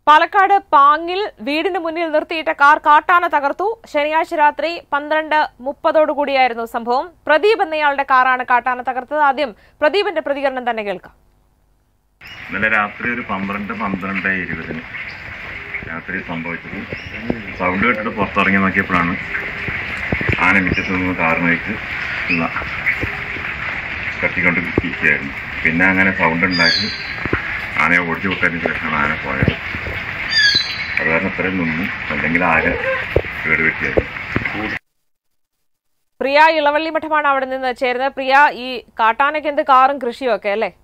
പാലക്കാട് പാങ്ങിൽ വീടിന് മുന്നിൽ നിർത്തിയിട്ട കാർ കാട്ടാന തകർത്തു ശനിയാഴ്ച രാത്രി പന്ത്രണ്ട് മുപ്പതോടുകൂടിയായിരുന്നു സംഭവം പ്രദീപ് എന്നയാളുടെ കാറാണ് കാട്ടാന തകർത്തത് ആദ്യം പ്രദീപിന്റെ പ്രതികരണം തന്നെ കേൾക്കാം ഇന്നലെ രാത്രി ഒരു പന്ത്രണ്ട് പന്ത്രണ്ട് ഇരുപതിന് രാത്രി സംഭവിച്ചത് സൗണ്ട് കേട്ടിട്ട് പുറത്തിറങ്ങി നോക്കിയപ്പോഴാണ് ആന മിറ്റത്ത് നിന്ന് കാറിനേക്ക് ഉള്ള കത്തിക്കൊണ്ട് ഇരിക്കുകയായിരുന്നു പിന്നെ അങ്ങനെ സൗണ്ട് ഉണ്ടാക്കി ആനയെ ഓടിച്ചു വിട്ടതിന് ശേഷമാണ് ആന പോയത് അത് കാരണം ഇത്രയും നിന്നു അല്ലെങ്കിൽ ആകെ കേട് പറ്റിയായിരുന്നു പ്രിയ ഇളവള്ളി മഠമാണ് അവിടെ നിന്ന് ചേരുന്നത് പ്രിയ ഈ കാട്ടാനയ്ക്ക് എന്ത് കാറും കൃഷിയും ഒക്കെ അല്ലേ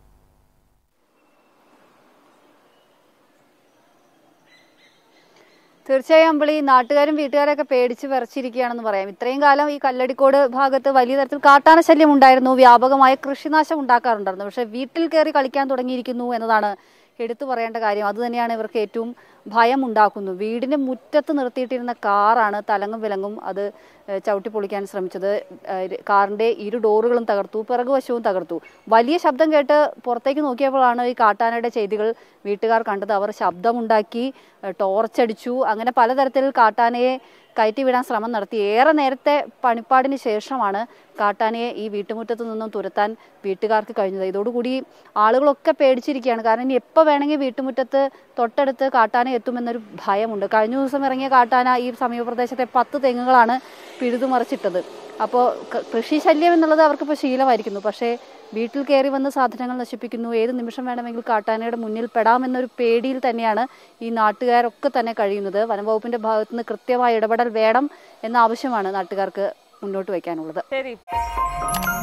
തീർച്ചയായും അമ്പിളി നാട്ടുകാരും വീട്ടുകാരൊക്കെ പേടിച്ച് വിറച്ചിരിക്കുകയാണെന്ന് പറയാം ഇത്രയും കാലം ഈ കല്ലടിക്കോട് ഭാഗത്ത് വലിയ തരത്തിൽ കാട്ടാന ശല്യം ഉണ്ടായിരുന്നു വ്യാപകമായ കൃഷിനാശം ഉണ്ടാക്കാറുണ്ടായിരുന്നു പക്ഷെ വീട്ടിൽ കയറി കളിക്കാൻ തുടങ്ങിയിരിക്കുന്നു എന്നതാണ് എടുത്തു പറയേണ്ട കാര്യം അതുതന്നെയാണ് ഇവർക്ക് ഏറ്റവും ഭയം ഉണ്ടാക്കുന്നു വീടിന്റെ മുറ്റത്ത് നിർത്തിയിട്ടിരുന്ന കാറാണ് തലങ്ങും വിലങ്ങും അത് ഏഹ്, ചവിട്ടി പൊളിക്കാൻ ശ്രമിച്ചത് ഏഹ്, കാറിന്റെ ഇരു ഡോറുകളും തകർത്തു പിറകുവശവും തകർത്തു വലിയ ശബ്ദം കേട്ട് പുറത്തേക്ക് നോക്കിയപ്പോഴാണ് ഈ കാട്ടാനയുടെ ചെയ്തികൾ വീട്ടുകാർ കണ്ടത് അവർ ശബ്ദമുണ്ടാക്കി ഏഹ്, ടോർച്ചടിച്ചു അങ്ങനെ പലതരത്തിൽ കാട്ടാനയെ കയറ്റിവിടാൻ ശ്രമം നടത്തി ഏറെ നേരത്തെ പണിപ്പാടിന് ശേഷമാണ് കാട്ടാനയെ ഈ വീട്ടുമുറ്റത്തു നിന്നും തുരത്താൻ വീട്ടുകാർക്ക് കഴിഞ്ഞത് ഇതോടുകൂടി ആളുകളൊക്കെ പേടിച്ചിരിക്കുകയാണ് കാരണം ഇനി എപ്പോൾ വേണമെങ്കിൽ വീട്ടുമുറ്റത്ത് തൊട്ടടുത്ത് കാട്ടാന എത്തുമെന്നൊരു ഭയമുണ്ട് കഴിഞ്ഞ ദിവസം ഇറങ്ങിയ കാട്ടാന ഈ സമീപപ്രദേശത്തെ പത്ത് തെങ്ങുകളാണ് പിഴുതുമറിച്ചിട്ടത് അപ്പോൾ കൃഷി ശല്യം എന്നുള്ളത് അവർക്കിപ്പോൾ ശീലമായിരിക്കുന്നു പക്ഷേ വീട്ടിൽ കയറി വന്ന് സാധനങ്ങൾ നശിപ്പിക്കുന്നു ഏത് നിമിഷം വേണമെങ്കിൽ കാട്ടാനയുടെ മുന്നിൽ പെടാമെന്നൊരു പേടിയിൽ തന്നെയാണ് ഈ നാട്ടുകാരൊക്കെ തന്നെ കഴിയുന്നത് വനംവകുപ്പിന്റെ ഭാഗത്തു നിന്ന് കൃത്യമായ ഇടപെടൽ വേണം എന്ന ആവശ്യമാണ് നാട്ടുകാർക്ക് മുന്നോട്ട് വയ്ക്കാനുള്ളത് ശരി